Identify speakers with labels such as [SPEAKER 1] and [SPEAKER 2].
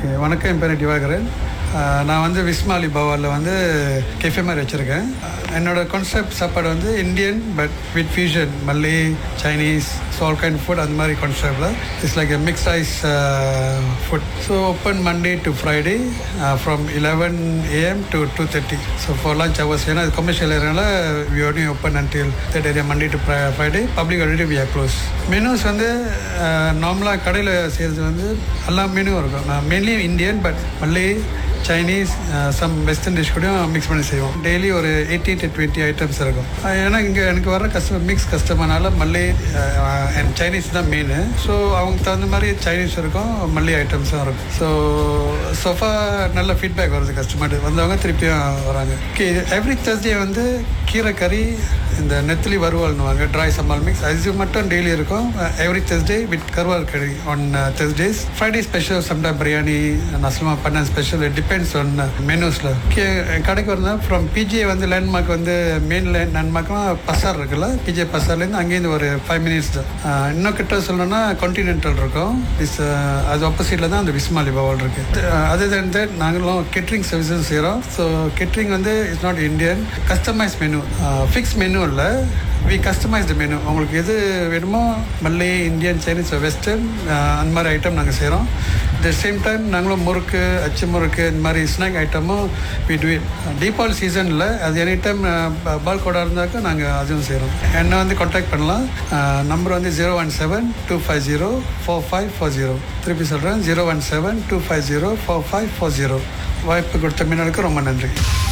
[SPEAKER 1] வணக்கம் என் பேர் திவாகரன் ஆஹ் நான் வந்து விஸ்மாலி பவாலில் வந்து கெஃபே மாதிரி வச்சுருக்கேன் என்னோட கான்செப்ட் சாப்பாடு வந்து இந்தியன் பட் வித் ஃபியூஷன் மல்லி Chinese so all kind food அந்த மாதிரி கான்செப்டில் it's like a mix ice food so open Monday to Friday from eleven AM to two thirty so for lunch hours ஏன்னா இது commercial ஏரியாவில் we only open until third area Monday to Friday public already we are close menus வந்து நார்மலாக கடையில் செய்கிறது வந்து எல்லா menu இருக்கும் மெயின்லி இந்தியன் பட் மல்லி சைனீஸ் சம் வெஸ்டர்ன் டிஷ் கூட மிக்ஸ் பண்ணி செய்வோம் டெய்லி ஒரு எயிட்டி டு டுவெண்ட்டி ஐட்டம்ஸ் இருக்கும் அஹ் ஏன்னா இங்கே எனக்கு வர கஸ்டமர் மிக்ஸ் கஸ்டமர்னால மல்லி அண்ட் சைனீஸ் தான் மெயின் ஸோ அவங்க தகுந்த மாதிரி சைனீஸ் இருக்கும் மல்லி ஐட்டம்ஸும் இருக்கும் ஸோ சோஃபா நல்ல ஃபீட்பேக் வருது கஸ்டமர் வந்தவங்க திருப்பியும் வராங்க எவ்ரி தேர்ஸ்டே வந்து கீரை கறி இந்த நெத்திலி வறுவல்னுவாங்க ட்ரை சம்பால் மிக்ஸ் அது மட்டும் டெய்லி இருக்கும் எவ்ரி தேர்ஸ்டே வித் கருவால் கறி ஆன் தேர்ஸ்டேஸ் ஃப்ரைடே ஸ்பெஷல் சம்டா பிரியாணி நஸ்லமா பண்ண ஸ்பெஷல் இட் டிபெண்ட்ஸ் ஆன் மெனூஸில் கடைக்கு வந்தால் ஃப்ரம் பிஜே வந்து லேண்ட்மார்க் வந்து மெயின் லேண்ட் லேண்ட்மார்க்லாம் பசார் இருக்குல்ல பிஜே பசார்லேருந்து அங்கேருந்து ஒரு ஃபைவ் மினிட்ஸ் தான் அஹ் இன்னும் கிட்ட சொல்லணும்னா கான்டினென்டல் இருக்கும் இஸ் அது ஆப்போசிட்டில் தான் அந்த விஸ்மாலி பவல் இருக்குது அது தன் தட் நாங்களும் கெட்ரிங் சர்வீஸும் செய்கிறோம் ஸோ கெட்ரிங் வந்து it's not Indian customise menu fix menu இல்லை வி கஸ்டமைஸ்டு மெனு உங்களுக்கு எது வேணுமோ மல்லி இந்தியன் சைனீஸ் வெஸ்டர்ன் அந்த மாதிரி ஐட்டம் நாங்கள் செய்கிறோம் த சேம் டைம் நாங்களும் முறுக்கு அச்சு முறுக்கு இந்த மாதிரி ஸ்நாக் ஐட்டமும் வி டூ இட் தீபாவளி சீசனில் அது எனி டைம் பால் கோடாக இருந்தாக்கா நாங்கள் அதுவும் செய்கிறோம் என்னை வந்து காண்டாக்ட் பண்ணலாம் நம்பர் வந்து zero one seven two five zero four five four zero திருப்பி சொல்கிறேன் zero one seven two five zero four five four zero வாய்ப்பு கொடுத்த மீனருக்கு ரொம்ப நன்றி